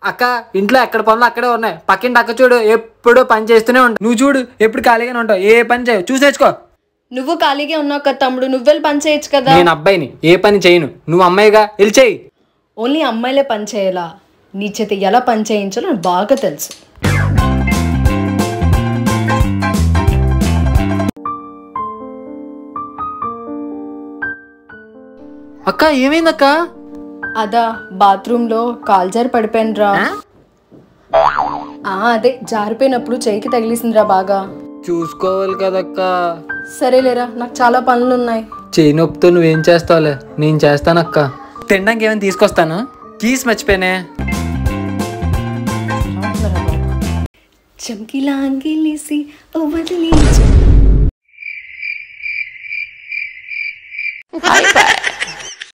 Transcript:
అక్క ఇంట్లో ఎక్కడ పనులు అక్కడే ఉన్నాయి పక్కింటి అక్క చూడు ఎప్పుడు పని చేస్తూనే ఉంటావు నువ్వు చూడు ఎప్పుడు ఖాళీగానే ఉంటావు ఏ పని చేయవు చూసి తెచ్చుకో నువ్వు ఖాళీగా ఉన్నావు కదా తమ్ముడు నువ్వెళ్ళి పని చేయొచ్చు కదా నేను అబ్బాయిని ఏ పని చేయను నువ్వు అమ్మాయిగా వెళ్ళి చెయ్యి ఓన్లీ అమ్మాయిలే పని చేయాలా నీ చేత ఎలా పని చేయించాలో నాకు బాగా తెలుసు అక్క ఏమైందక్క అదా బాత్రూంలో కాల్ జారి పడిపోయినరా ఆ, అదే జారిపోయినప్పుడు చేయికి తగిలేసిందిరా బాగా చూసుకోవాలి కదక్క సరేలేరా నాకు చాలా పనులు ఉన్నాయి చేయి నొప్పితో నువ్వేం చేస్తావులే నేను చేస్తానక్క తినడానికి ఏమైనా తీసుకొస్తాను కీస్ మర్చిపోయానే చమ్కిలా అంగిలేసి ఓ వదిలి